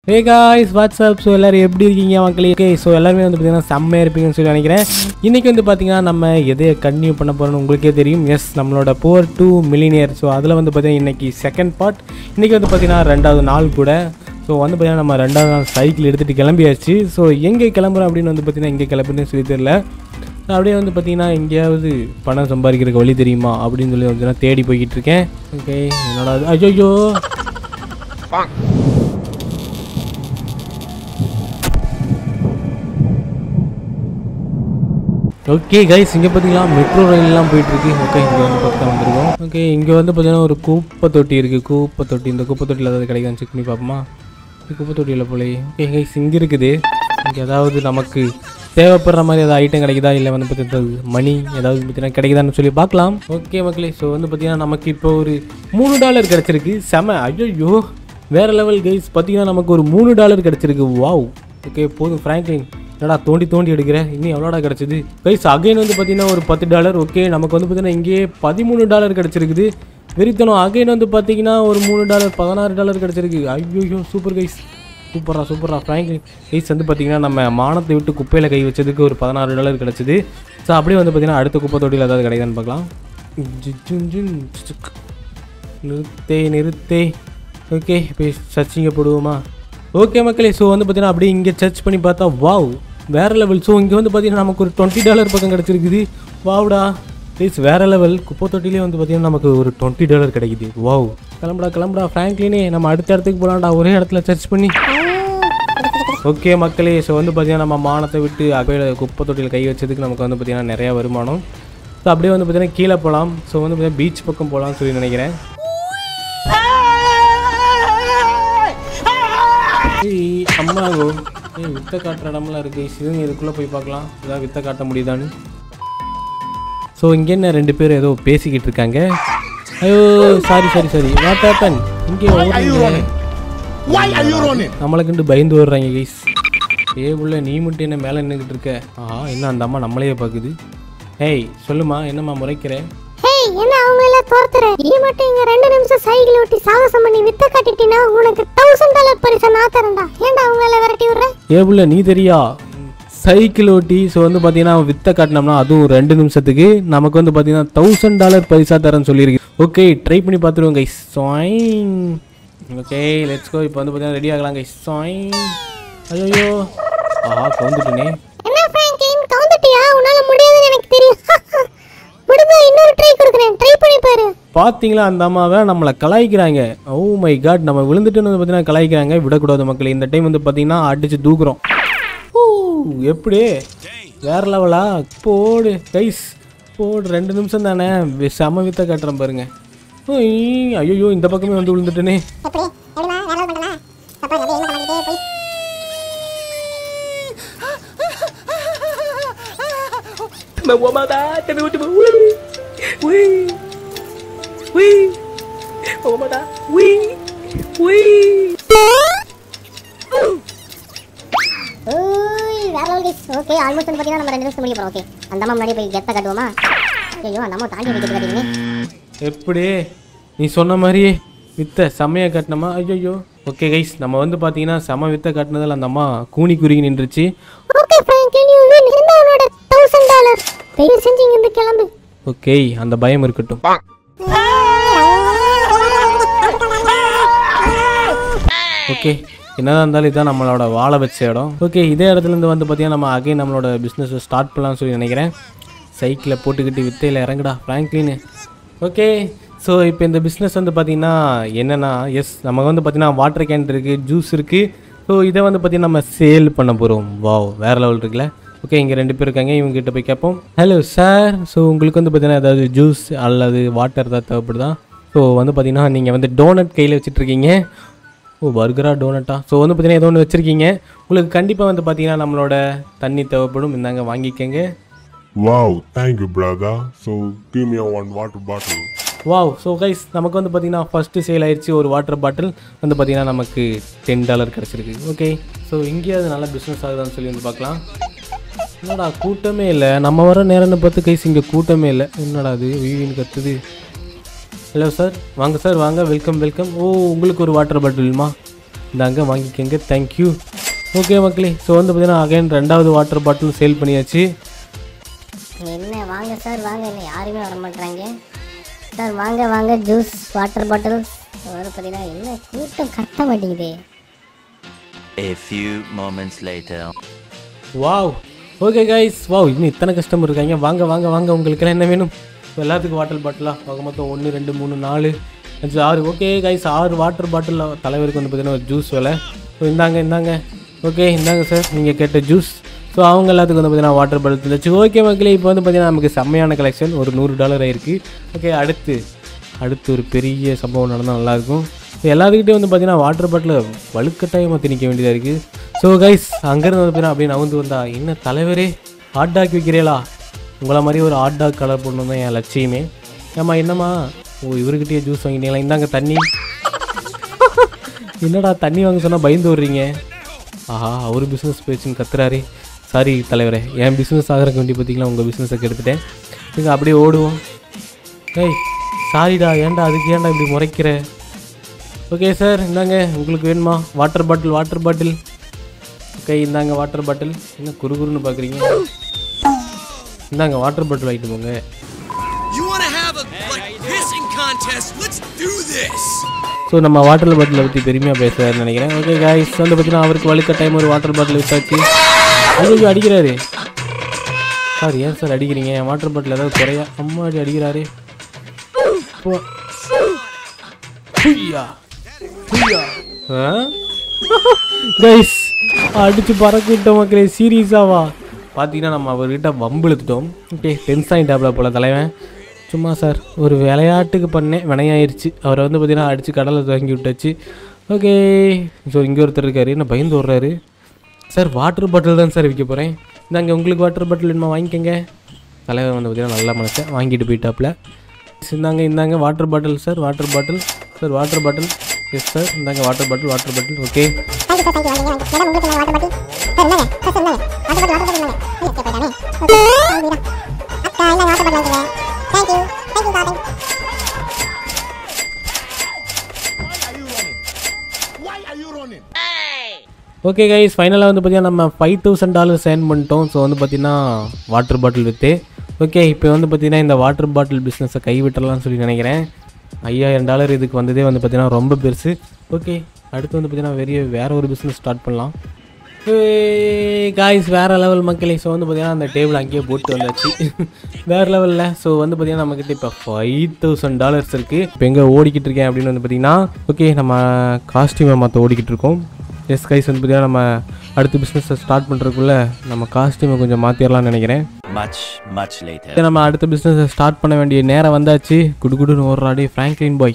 Hey guys WhatsApp so எல்லோரும் எப்படி இருக்கீங்க மக்களே ஓகே ஸோ எல்லாருமே வந்து பார்த்தீங்கன்னா செம்மையாக இருப்பீங்கன்னு சொல்லி நினைக்கிறேன் இன்றைக்கி வந்து பார்த்தீங்கன்னா நம்ம எதை கண்டினியூ பண்ண போகிறோம்னு உங்களுக்கே தெரியும் எஸ் நம்மளோட போர் டூ மில்லினியர் ஸோ அதில் வந்து பார்த்தீங்கன்னா இன்றைக்கி செகண்ட் பார்ட் இன்றைக்கி வந்து பார்த்தீங்கன்னா ரெண்டாவது நாள் கூட ஸோ வந்து பார்த்தீங்கன்னா நம்ம ரெண்டாவது நாள் சைக்கிள் எடுத்துகிட்டு கிளம்பியாச்சு ஸோ எங்கே கிளம்புறோம் அப்படின்னு வந்து பார்த்தீங்கன்னா எங்கே கிளம்புறேன்னு சொல்லி தெரியல அப்படியே வந்து பார்த்தீங்கன்னா எங்கேயாவது பணம் சம்பாதிக்கிறதுக்கு வழி தெரியுமா அப்படின்னு சொல்லி வந்து நான் தேடி போய்கிட்டு இருக்கேன் ஓகே என்னடா அது ஐயோ ஓகே கைஸ் இங்கே பார்த்தீங்களா மெட்ரோ ரயிலெலாம் போயிட்டுருக்கு ஓகே இங்கே வந்து பக்கம் வந்திருக்கோம் ஓகே இங்கே வந்து பார்த்தீங்கன்னா ஒரு குப்பை தொட்டி இருக்குது குப்பை தொட்டி இந்த குப்பை தொட்டியில் ஏதாவது கிடைக்கான்னு செக் பண்ணி பார்ப்போமா இந்த குப்பை தொட்டியில் போலே ஓகே கைஸ் இங்கே இருக்குது இங்கே ஏதாவது நமக்கு தேவைப்படுற மாதிரி ஏதாவது ஐட்டம் கிடைக்குதா இல்லை வந்து பார்த்தீங்கன்னா மணி ஏதாவது பார்த்தீங்கன்னா கிடைக்குதான்னு சொல்லி பார்க்கலாம் ஓகே மக்களே ஸோ வந்து பார்த்தீங்கன்னா நமக்கு இப்போ ஒரு மூணு டாலர் கிடச்சிருக்கு செம ஐயோ வேறு லெவல் கைஸ் பார்த்தீங்கன்னா நமக்கு ஒரு மூணு டாலர் கிடச்சிருக்கு வாவ் ஓகே போதும் ஃப்ராங்க்லின் என்னடா தோண்டி தோண்டி எடுக்கிறேன் இன்னும் எவ்வளோடா கிடச்சிது கைஸ் அகைன் வந்து பார்த்தீங்கன்னா ஒரு பத்து டாலர் ஓகே நமக்கு வந்து பார்த்தீங்கன்னா இங்கேயே பதிமூணு டாலர் கிடச்சிருக்குது வெறித்தனம் அகைன் வந்து பார்த்தீங்கன்னா ஒரு மூணு டாலர் பதினாறு டாலர் கிடச்சிருக்கு ஐயோ சூப்பர் கைஸ் சூப்பரா சூப்பரா ஃப்ராங்க்லின் கைஸ் வந்து பார்த்தீங்கன்னா நம்ம மானத்தை விட்டு குப்பையில் கை வச்சதுக்கு ஒரு பதினாறு டாலர் கிடச்சிது ஸோ அப்படியே வந்து பார்த்தீங்கன்னா அடுத்த குப்பை தொட்டியில் ஏதாவது கிடைக்குதான்னு பார்க்கலாம் ஜின் ஜின் ஜின் சிக். நிறுத்தே நிறுத்தே ஓகே இப்போ சர்ச்சிங்க போடுவோமா ஓகே மக்களே ஸோ வந்து பார்த்தீங்கன்னா அப்படியே இங்கே சர்ச் பண்ணி பார்த்தா வாவ் வேறு லெவல் ஸோ இங்கே வந்து பார்த்தீங்கன்னா நமக்கு ஒரு டுவெண்ட்டி டாலர் பக்கம் கிடச்சிருக்குது வாவ்டா ப்ளீஸ் வேறு லெவல் குப்பை தொட்டிலே வந்து பார்த்தீங்கன்னா நமக்கு ஒரு டுவெண்ட்டி டாலர் கிடைக்குது வாவ் கிளம்புடா கிளம்புடா ஃப்ராங்க்லினே நம்ம அடுத்த இடத்துக்கு போகலாம்டா ஒரே இடத்துல சர்ச் பண்ணி ஓகே மக்களே ஸோ வந்து பார்த்தீங்கன்னா நம்ம மானத்தை விட்டு அகையில் குப்பை தொட்டியில் கை வச்சதுக்கு நமக்கு வந்து பார்த்தீங்கன்னா நிறையா வருமானம் ஸோ அப்படியே வந்து பார்த்தீங்கன்னா கீழே போகலாம் ஸோ வந்து பார்த்தீங்கன்னா பீச் பக்கம் போகலாம்னு சொல்லி நினைக்கிறேன் ஏய், அம்மாவோ ஏய் வித்த காட்டுற இடம்லாம் இருக்கு சிவங்க இதுக்குள்ளே போய் பார்க்கலாம் ஏதாவது வித்த காட்ட முடியுதான்னு ஸோ இங்கே என்ன ரெண்டு பேரும் ஏதோ பேசிக்கிட்டு இருக்காங்க ஐயோ sorry sorry sorry what happen இங்கே ஓடுறீங்க Why are you running? நம்மளை கண்டு பயந்து வர்றாங்க கைஸ் ஏ உள்ள நீ மட்டும் என்ன மேலே நின்றுக்கிட்டு இருக்க ஆஹா என்ன அந்த அம்மா நம்மளையே பார்க்குது ஏய் சொல்லுமா என்னம்மா முறைக்கிற ஹேய் என்ன அவங்க எல்லாம் துரத்துற நீ மட்டும் இங்க ரெண்டு நிமிஷம் சைக்கிள் ஓட்டி சாகசம் பண்ணி வித்த காட்டிட்டீனா உனக்கு தௌசண்ட் டாலர் பரிசை நான் தரேன்டா ஏன்டா அவங்க எல்லாம் விரட்டி விடுற ஏ புள்ள நீ தெரியா சைக்கிள் ஓட்டி ஸோ வந்து பார்த்தீங்கன்னா வித்த காட்டினோம்னா அதுவும் ரெண்டு நிமிஷத்துக்கு நமக்கு வந்து பார்த்தீங்கன்னா தௌசண்ட் டாலர் பரிசா தரேன்னு சொல்லியிருக்கு ஓகே ட்ரை பண்ணி பார்த்துருவோம் கைஸ் சாயின் ஓகே லெட்ஸ் கோ இப்போ வந்து பார்த்தீங்கன்னா ரெடி ஆகலாம் கைஸ் சாயின் ஐயோ ஆஹா கவுந்துட்டேனே என்ன ஃப்ராங்க்லின் கவுந்துட்டியா உன்னால முடியாதுன்னு எனக்கு தெரியும் முடிஞ்சா இன்னொரு ட்ரை கொடுக்குறேன் ட்ரை பண்ணி பாரு பார்த்தீங்களா அந்த அம்மாவை நம்மளை கலாய்க்கிறாங்க ஓ மை காட் நம்ம விழுந்துட்டுன்னு வந்து பார்த்தீங்கன்னா கலாய்க்கிறாங்க விடக்கூடாது மக்கள் இந்த டைம் வந்து பார்த்தீங்கன்னா அடிச்சு தூக்குறோம் ஊ, எப்படி வேற லெவலா போடு கைஸ் போடு ரெண்டு நிமிஷம் தானே வி- செம வித்த காட்டுறேன் பாருங்க ஐயோ இந்த பக்கமே வந்து விழுந்துட்டேனே எப்படி எப்படிமா வேலை பண்ணலாம் அப்ப அப்படியே என்ன பண்ணிட்டே போய் ஓய் வேற லெவல் கைஸ் ஓகே ஆல்மோஸ்ட் வந்து பாத்தீங்கன்னா நம்ம ரெண்டு நிமிஷம் முடிய போறோம் ஓகே அந்த அம்மா முன்னாடி போய் கெத்த காட்டுவோமா ஐயோ அந்த அம்மா தாண்டி வைக்கிறது காட்டினே எப்படி நீ சொன்ன மாதிரியே வித்த செம்மையா காட்டினமா ஐயோ ஓகே கைஸ் நம்ம வந்து பார்த்தீங்கன்னா செம வித்த காட்டினதில் அந்த அம்மா கூனி குறுகி நின்றுச்சு ஓகே ஃப்ராங்க்லின் யூ வின் இந்த உன்னோட 1000 டாலர் தயவு செஞ்சு இங்க இருந்து கிளம்பு ஓகே அந்த பயம் இருக்கட்டும் ஓகே என்னதான் இருந்தாலும் இதுதான் நம்மளோட வாழ வச்ச இடம் ஓகே இதே இடத்துல இருந்து வந்து பார்த்தீங்கன்னா நம்ம அகைன் நம்மளோட பிஸ்னஸ் ஸ்டார்ட் பண்ணலாம்னு சொல்லி நினைக்கிறேன் சைக்கிளை போட்டுக்கிட்டு வித்தையில் இறங்குடா ஃப்ராங்க்லின்னு ஓகே ஸோ இப்போ இந்த பிஸ்னஸ் வந்து பார்த்தீங்கன்னா என்னென்னா எஸ் நமக்கு வந்து பார்த்தீங்கன்னா வாட்டர் கேன் இருக்குது ஜூஸ் இருக்குது ஸோ இதை வந்து பார்த்தீங்கன்னா நம்ம சேல் பண்ண போகிறோம் வாவ் வேறு லெவல் இருக்குல்ல ஓகே இங்கே ரெண்டு பேர் இருக்காங்க இவங்க கிட்ட போய் கேட்போம் ஹலோ சார் ஸோ உங்களுக்கு வந்து பார்த்தீங்கன்னா ஏதாவது ஜூஸ் அல்லது வாட்டர் ஏதாவது தேவைப்படுதா ஸோ வந்து பார்த்தீங்கன்னா நீங்கள் வந்து டோனட் கையில் வச்சுட்ருக்கீங்க ஓ பர்கரா டோனட்டா ஸோ வந்து பார்த்தீங்கன்னா ஏதோ ஒன்று வச்சுருக்கீங்க உங்களுக்கு கண்டிப்பாக வந்து பார்த்தீங்கன்னா நம்மளோட தண்ணி தேவைப்படும் இந்தாங்க வாங்கிக்கங்க Wow, thank you, brother. So give me a one water bottle. Wow so guys நமக்கு வந்து பார்த்தீங்கன்னா ஃபஸ்ட்டு சேல் ஆயிடுச்சு ஒரு வாட்டர் பாட்டில் வந்து பார்த்தீங்கன்னா நமக்கு டென் டாலர் கிடச்சிருக்கு ஓகே ஸோ இங்கேயாவது நல்ல பிஸ்னஸ் ஆகுதான்னு சொல்லி வந்து பார்க்கலாம் என்னடா கூட்டமே இல்லை நம்ம வர நேரம்னு பார்த்து கைஸ் இங்கே கூட்டமே இல்லை என்னடா அது வீவின்னு கத்துது ஹலோ சார் வாங்க சார் வாங்க வெல்கம் வெல்கம் ஓ உங்களுக்கு ஒரு வாட்டர் பாட்டில்மா இந்தாங்க வாங்கிக்கோங்க தேங்க்யூ ஓகே மக்களே ஸோ வந்து பார்த்தீங்கன்னா அகைன் ரெண்டாவது வாட்டர் பாட்டில் சேல் பண்ணியாச்சு என்ன வாங்க சார் வாங்க என்ன யாருமே வர மாட்டாங்க சார் வாங்க வாங்க ஜூஸ் வாட்டர் பாட்டில் வர பார்த்தீங்கன்னா என்ன கூட்டம் கட்ட மாட்டேங்குதே A few moments later. Wow okay guys wow இன்னும் இத்தனை கஸ்டமர் இருக்காங்க வாங்க வாங்க வாங்க உங்களுக்கெல்லாம் என்ன வேணும் இப்போ எல்லாத்துக்கும் வாட்டர் பாட்டிலா ஆக மொத்தம் ஒன்று ரெண்டு மூணு நாலு அஞ்சு ஆறு ஓகே கைஸ் ஆறு வாட்டர் பாட்டில் தலைவருக்கு வந்து பார்த்தீங்கன்னா ஒரு ஜூஸ் விலை ஸோ இந்தாங்க இந்தாங்க ஓகே இந்தாங்க சார் நீங்கள் கேட்ட ஜூஸ் ஸோ அவங்க எல்லாத்துக்கும் வந்து பார்த்தீங்கன்னா வாட்டர் பாட்டில் இருந்துச்சு ஓகே மக்களே இப்போ வந்து பார்த்தீங்கன்னா நமக்கு செம்மையான கலெக்ஷன் ஒரு நூறு டாலர் ஆயிருக்கு ஓகே அடுத்து அடுத்து ஒரு பெரிய சம்பவம் நடந்தால் நல்லாயிருக்கும் ஸோ எல்லாத்துக்கிட்டே வந்து பார்த்தீங்கன்னா வாட்டர் பாட்டில் வலுக்கட்டாயமாக திணிக்க வேண்டியதாக இருக்குது ஸோ கைஸ் அங்கேருந்து வந்து பார்த்தீங்கன்னா அப்படியே நவுந்து வந்தா என்ன தலைவரே ஹாட் டாக் விற்கிறீங்களா உங்களை மாதிரி ஒரு ஹாட் டாக் கலர் போடணும் தான் என் லட்சியமே ஏம்மா என்னம்மா ஓ இவர்கிட்டயே ஜூஸ் வாங்கிட்டீங்களா இந்தாங்க தண்ணி என்னடா தண்ணி வாங்க சொன்னால் பயந்து வர்றீங்க ஆஹா அவர் பிஸ்னஸ் பேச்சுன்னு கத்துறாரு சாரி தலைவரே என் பிஸ்னஸ் ஆகிறக்கு வேண்டி பார்த்தீங்களா உங்கள் பிஸ்னஸை கெடுத்துட்டேன் நீங்கள் அப்படியே ஓடுவோம் ஏய் சாரிடா ஏன்டா அதுக்கு ஏன்டா இப்படி முறைக்கிற ஓகே சார் இந்தாங்க உங்களுக்கு வேணுமா water bottle water bottle okay இந்தாங்க வாட்டர் பாட்டில் என்ன குறுகுறுன்னு பார்க்குறீங்க இந்தாங்க வாட்டர் பாட்டில் வாங்கிட்டு போங்க You want to have a like pissing contest? Let's do this. So நம்ம வாட்டர் பாட்டிலை பற்றி பெருமையாக பேசுகிறாருன்னு நினைக்கிறேன் ஓகே காய்ஸ் வந்து பார்த்தீங்கன்னா அவருக்கு வழுக்க டைம் ஒரு வாட்டர் பாட்டில் விட்டாச்சு ஐயோ அடிக்கிறாரு சார் ஏன் சார் அடிக்கிறீங்க என் வாட்டர் பாட்டில் ஏதாவது குறையா அம்மா அடி அடிக்கிறாரு போ ஹுய்யா ஹுய்யா கைஸ் அடிச்சு பறக்க விட்டோம் மக்களே சீரியஸாவா பார்த்தீங்கன்னா நம்ம அவர்கிட்ட வம்பு இழுத்துட்டோம் ஓகே டென்ஸ் ஆகிட்டாப்ல போல தலைவன் சும்மா சார் ஒரு விளையாட்டுக்கு பண்ணேன் வினையாயிருச்சு அவரை வந்து பார்த்தீங்கன்னா அடித்து கடலை தங்கி விட்டாச்சு ஓகே ஸோ இங்கே ஒருத்தர் இருக்காரு என்ன பயந்து வர்றாரு சார் வாட்டர் பாட்டில் தான் சார் விற்க போகிறேன் இந்தாங்க உங்களுக்கு வாட்டர் பாட்டில் வேணுமா வாங்கிக்கோங்க தலைவர் வந்து பார்த்தீங்கன்னா நல்ல மனுஷன் வாங்கிட்டு போயிட்டாப்புல இந்தாங்க இந்தாங்க water bottle sir water bottle sir water bottle yes sir இந்தாங்க water bottle water bottle okay okay guys ஃபைனலாக வந்து பார்த்தீங்கன்னா நம்ம ஃபைவ் தௌசண்ட் டாலர் சேன் பண்ணிட்டோம் ஸோ வந்து பார்த்தீங்கன்னா வாட்டர் பாட்டில் விற்று ஓகே இப்போ வந்து பார்த்தீங்கன்னா இந்த வாட்டர் பாட்டில் பிஸ்னஸை கைவிட்டலாம்னு சொல்லி நினைக்கிறேன் ஐயாயிரம் டாலர் இதுக்கு வந்ததே வந்து பார்த்தீங்கன்னா ரொம்ப பெருசு ஓகே அடுத்து வந்து பார்த்தீங்கன்னா பெரிய வேற ஒரு பிஸ்னஸ் ஸ்டார்ட் பண்ணலாம் காய்ஸ் வேறு லெவல் மக்களே ஸோ வந்து பார்த்தீங்கன்னா அந்த டேபிள் அங்கேயே போட்டு வந்தாச்சு வேறு லெவலில் ஸோ வந்து பார்த்தீங்கன்னா நம்மக்கிட்ட இப்போ ஃபைவ் தௌசண்ட் டாலர்ஸ் இருக்குது இப்போ எங்கே ஓடிக்கிட்டு இருக்கேன் அப்படின்னு வந்து பார்த்தீங்கன்னா ஓகே நம்ம காஸ்டியூமை மாற்ற ஓடிக்கிட்டு இருக்கோம் எஸ் கைஸ் வந்து பார்த்தீங்கன்னா நம்ம அடுத்த பிஸ்னஸை ஸ்டார்ட் பண்ணுறதுக்குள்ள நம்ம காஸ்டியூமை கொஞ்சம் மாற்றிடலாம்னு நினைக்கிறேன் Much, much later. சரி, நம்ம அடுத்த பிஸ்னஸை ஸ்டார்ட் பண்ண வேண்டிய நேரம் வந்தாச்சு குடுகுடுன்னு ஓடுறாடி ஃப்ராங்க்லின் பாய்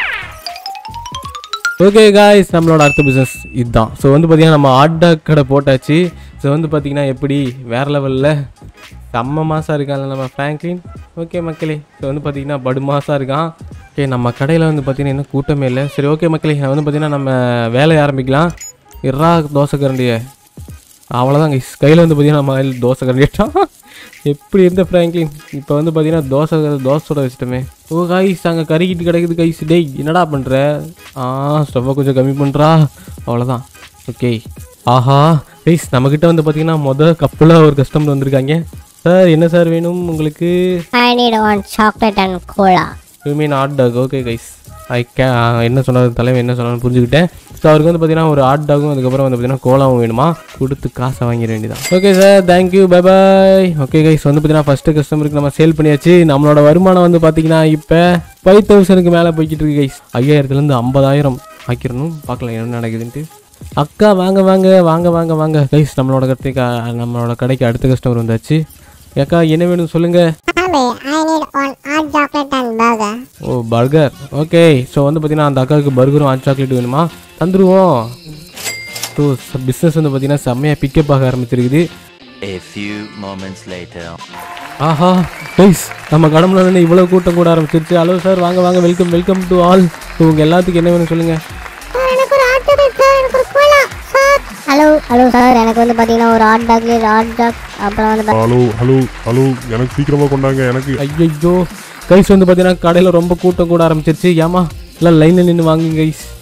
ஓகே காய்ஸ் நம்மளோட அடுத்த பிஸ்னஸ் இதுதான் ஸோ வந்து பார்த்தீங்கன்னா நம்ம ஆட்டா கடை போட்டாச்சு ஸோ வந்து பார்த்தீங்கன்னா எப்படி வேறு லெவலில் செம்ம மாதம் இருக்கான்ல நம்ம ஃப்ராங்க்லின் ஓகே மக்களே ஸோ வந்து பார்த்தீங்கன்னா படு மாதம் இருக்கான் ஓகே நம்ம கடையில் வந்து பார்த்தீங்கன்னா இன்னும் கூட்டமே இல்லை சரி ஓகே மக்களே நான் வந்து பார்த்தீங்கன்னா நம்ம வேலையை ஆரம்பிக்கலாம் இறா தோசை கரண்டியை அவ்வளோதான் கைஸ் கையில் வந்து பார்த்தீங்கன்னா நம்ம கையில் தோசை கரண்டிட்டான் எப்படி இருந்த ஃப்ராங்க்லின் இப்போ வந்து பார்த்தீங்கன்னா தோசை தோசையோட வச்சுட்டோமே ஓ கைஸ் அங்கே கறிக்கிட்டு கிடைக்குது கைஸ் டேய் என்னடா பண்ணுற ஆ ஸ்டவ்வை கொஞ்சம் கம்மி பண்ணுறா அவ்வளோதான் ஓகே ஆஹா கைஸ் நம்மக்கிட்ட வந்து பார்த்தீங்கன்னா மொதல் கப்பில் ஒரு கஸ்டமர் வந்திருக்காங்க சார் என்ன சார் வேணும் உங்களுக்கு I need one chocolate and cola you mean hot dog okay guys ஐ கே என்ன சொன்னார் தலைவன் என்ன சொன்னான்னு புரிஞ்சுக்கிட்டேன் ஸோ அவருக்கு வந்து பார்த்தீங்கன்னா ஒரு ஹாட் டாகும் அதுக்கப்புறம் வந்து பார்த்தீங்கன்னா கோலாவும் வேணுமா கொடுத்து காசை வாங்கிட வேண்டியதான் okay sir thank you bye bye okay guys வந்து பார்த்தீங்கன்னா ஃபஸ்ட்டு கஸ்டமருக்கு நம்ம சேல் பண்ணியாச்சு நம்மளோட வருமானம் வந்து பார்த்தீங்கன்னா இப்போ ஃபைவ் தௌசண்ட்க்கு மேலே போய்கிட்டு இருக்கு கைஸ் ஐயாயிரத்துலேருந்து ஐம்பதாயிரம் ஆக்கிடணும் பார்க்கலாம் என்ன நடக்குதுன்ட்டு அக்கா வாங்க வாங்க வாங்க வாங்க வாங்க கைஸ் நம்மளோட கடைக்கு நம்மளோட கடைக்கு அடுத்த கஸ்டமர் வந்தாச்சு ஏக்கா என்ன வேணும் சொல்லுங்கள் I need one hot chocolate and burger oh burger okay so வந்து பார்த்தீங்கன்னா அந்த அக்காவுக்கு பர்கரும் ஹாட் சாக்லேட் வேணுமா தந்துருவோம் ஸோ பிஸ்னஸ் வந்து பார்த்தீங்கன்னா செம்மையாக பிக்கப் ஆக ஆரம்பிச்சிருக்குது A few moments later. ஆஹா கைஸ் நம்ம கடம்புல இருந்து இவ்வளோ கூட்டம் கூட ஆரம்பிச்சிருச்சு ஹலோ சார் வாங்க வாங்க welcome welcome to all so உங்கள் எல்லாத்துக்கும் என்ன வேணும் சொல்லுங்கள் சார் எனக்கு ஒரு ஹாட் சாக்லேட் சார் எனக்கு ஒரு cola sir hello hello sir எனக்கு வந்து பார்த்தீங்கன்னா ஒரு ஹாட் சாக்லேட் ஹாட் டாக் அப்புறம் வந்து ஹலோ ஹலோ ஹலோ எனக்கு சீக்கிரமா கொண்டாங்க எனக்கு ஐயோ கைஸ் வந்து பார்த்தீங்கன்னா கடையில் ரொம்ப கூட்டம் கூட ஆரம்பிச்சிருச்சு ஏமா எல்லாம் லைனில் நின்று வாங்குங்க கைஸ்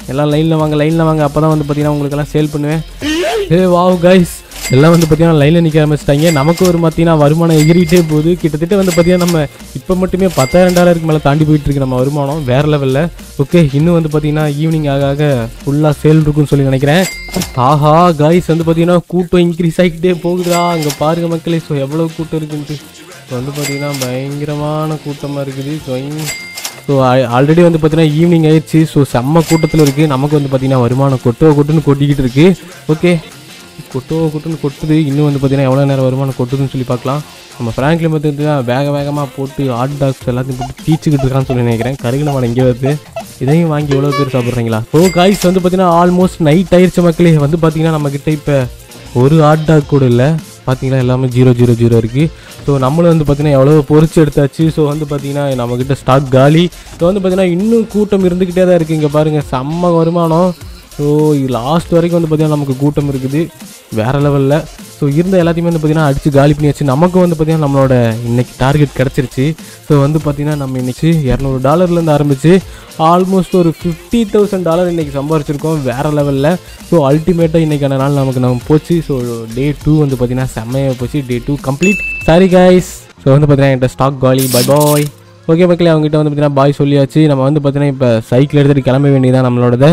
எல்லாம் லைனில் வாங்க லைனில் வாங்க அப்போ தான் வந்து பார்த்தீங்கன்னா உங்களுக்கெல்லாம் சேல் பண்ணுவேன் ஏ வாவ் கைஸ் எல்லாம் வந்து பார்த்தீங்கன்னா லைனில் நிற்க ஆரம்பிச்சிட்டாங்க நமக்கு ஒரு பார்த்தீங்கன்னா வருமானம் எகிரிட்டே போகுது கிட்டத்தட்ட வந்து பார்த்தீங்கன்னா நம்ம இப்போ மட்டுமே பத்தாயிரம் டாலருக்கு மேலே தாண்டி போயிட்டு இருக்கு நம்ம வருமானம் வேறு லெவலில் ஓகே இன்னும் வந்து பார்த்தீங்கன்னா ஈவினிங் ஆக ஆக ஃபுல்லாக சேல் இருக்குன்னு சொல்லி நினைக்கிறேன் ஆஹா காய்ஸ் வந்து பார்த்தீங்கன்னா கூட்டம் இன்க்ரீஸ் ஆகிக்கிட்டே போகுதா அங்கே பாருங்க மக்களே ஸோ எவ்வளோ கூட்டம் இருக்குன்ட்டு இப்போ வந்து பார்த்தீங்கன்னா பயங்கரமான கூட்டமாக இருக்குது ஸோ ஸோ ஆல்ரெடி வந்து பார்த்தீங்கன்னா ஈவினிங் ஆயிடுச்சு ஸோ செம்ம கூட்டத்தில் இருக்குது நமக்கு வந்து பார்த்தீங்கன்னா வருமானம் கொட்டோ கொட்டுன்னு கொட்டிக்கிட்டு இருக்கு ஓகே கொட்டோ கொட்டுன்னு கொட்டுது இன்னும் வந்து பார்த்தீங்கன்னா எவ்வளோ நேரம் வருமானம் கொட்டுதுன்னு சொல்லி பார்க்கலாம் நம்ம ஃப்ராங்க்லின் பார்த்தீங்கன்னா வேக வேகமாக போட்டு ஹாட் டாக்ஸ் எல்லாத்தையும் போட்டு தீச்சிக்கிட்டு இருக்கான்னு சொல்லி நினைக்கிறேன் கருகின மரம் இங்கே வருது இதையும் வாங்கி எவ்வளோ பேர் சாப்பிட்றீங்களா ஓ காய்ஸ் வந்து பார்த்தீங்கன்னா ஆல்மோஸ்ட் நைட் ஆயிடுச்சு மக்களே வந்து பார்த்தீங்கன்னா நம்மக்கிட்ட இப்போ ஒரு ஹாட் டாக் கூட இல்லை பார்த்தீங்களா எல்லாமே ஜீரோ ஜீரோ ஜீரோ இருக்குது ஸோ நம்மளும் வந்து பார்த்தீங்கன்னா எவ்வளோ பொறிச்சு எடுத்தாச்சு ஸோ வந்து பார்த்தீங்கன்னா நம்மக்கிட்ட ஸ்டாக் காலி ஸோ வந்து பார்த்தீங்கன்னா இன்னும் கூட்டம் இருந்துக்கிட்டே தான் இருக்குது இங்கே பாருங்கள் செம்ம வருமானம் ஸோ லாஸ்ட் வரைக்கும் வந்து பார்த்தீங்கன்னா நமக்கு கூட்டம் இருக்குது வேறு லெவலில் ஸோ இருந்த எல்லாத்தையுமே வந்து பார்த்தீங்கன்னா அடித்து காலி பண்ணியாச்சு நமக்கு வந்து பார்த்தீங்கன்னா நம்மளோட இன்னைக்கு டார்கெட் கிடச்சிருச்சு ஸோ வந்து பார்த்தீங்கன்னா நம்ம இன்னைக்கு இரநூறு டாலர்லேருந்து ஆரம்பித்து ஆல்மோஸ்ட் ஒரு ஃபிஃப்டி தௌசண்ட் டாலர் இன்றைக்கி சம்பாரிச்சிருக்கோம் வேறு லெவலில் ஸோ அல்டிமேட்டாக இன்றைக்கான நாள் நமக்கு நம்ம போச்சு ஸோ டே டூ வந்து பார்த்தீங்கன்னா செம்மையாக போச்சு day two complete sorry guys so வந்து பார்த்தீங்கன்னா என்கிட்ட ஸ்டாக் காலி பை பாய் ஓகே மக்களே அவங்ககிட்ட வந்து பார்த்தீங்கன்னா பாய் சொல்லியாச்சு நம்ம வந்து பார்த்தீங்கன்னா இப்போ சைக்கிள் எடுத்துகிட்டு கிளம்ப வேண்டியதான் நம்மளோடது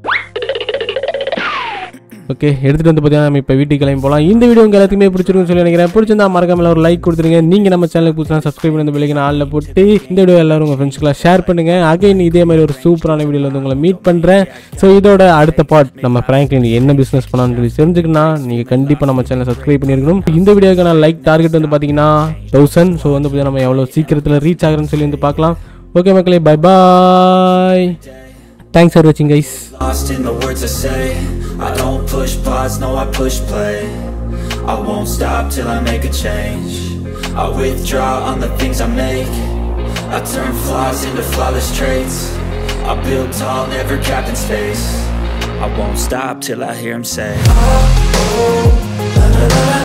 ஓகே எடுத்துகிட்டு வந்து பார்த்தீங்கன்னா நம்ம இப்போ வீட்டுக்கு கிளம்பி போகலாம் இந்த வீடியோ உங்கள் எல்லாத்துக்குமே பிடிச்சிருக்குன்னு சொல்லி நினைக்கிறேன் பிடிச்சிருந்தா மறக்காம ஒரு லைக் கொடுத்துருங்க நீங்கள் நம்ம சேனலுக்கு புதுசாக சப்ஸ்கிரைப் பண்ணி விலைக்கு ஆளில் போட்டு இந்த வீடியோ எல்லாரும் உங்கள் ஃப்ரெண்ட்ஸ்க்குலாம் ஷேர் பண்ணுங்கள் அகைன் இதே மாதிரி ஒரு சூப்பரான வீடியோவில் வந்து உங்களை மீட் பண்ணுறேன் ஸோ இதோட அடுத்த பார்ட் நம்ம ஃப்ராங்க்லின் என்ன பிஸ்னஸ் பண்ணான்னு சொல்லி தெரிஞ்சுக்கணும் நீங்கள் கண்டிப்பாக நம்ம சேனலை சப்ஸ்கிரைப் பண்ணியிருக்கணும் இந்த வீடியோக்கான லைக் டார்கெட் வந்து பார்த்தீங்கன்னா தௌசண்ட் ஸோ வந்து பார்த்தீங்கன்னா நம்ம எவ்வளோ சீக்கிரத்தில் ரீச் ஆகுறேன்னு சொல்லி வந்து பார்க்கலாம் ஓகே மக்களே பை பாய் தேங்க்ஸ் ஃபார் வாட்சிங் guys Lost in the words I say I don't push pause, no I push play I won't stop till I make a change I withdraw on the things I make I turn flaws into flawless traits I build tall, never capped in space I won't stop till I hear him say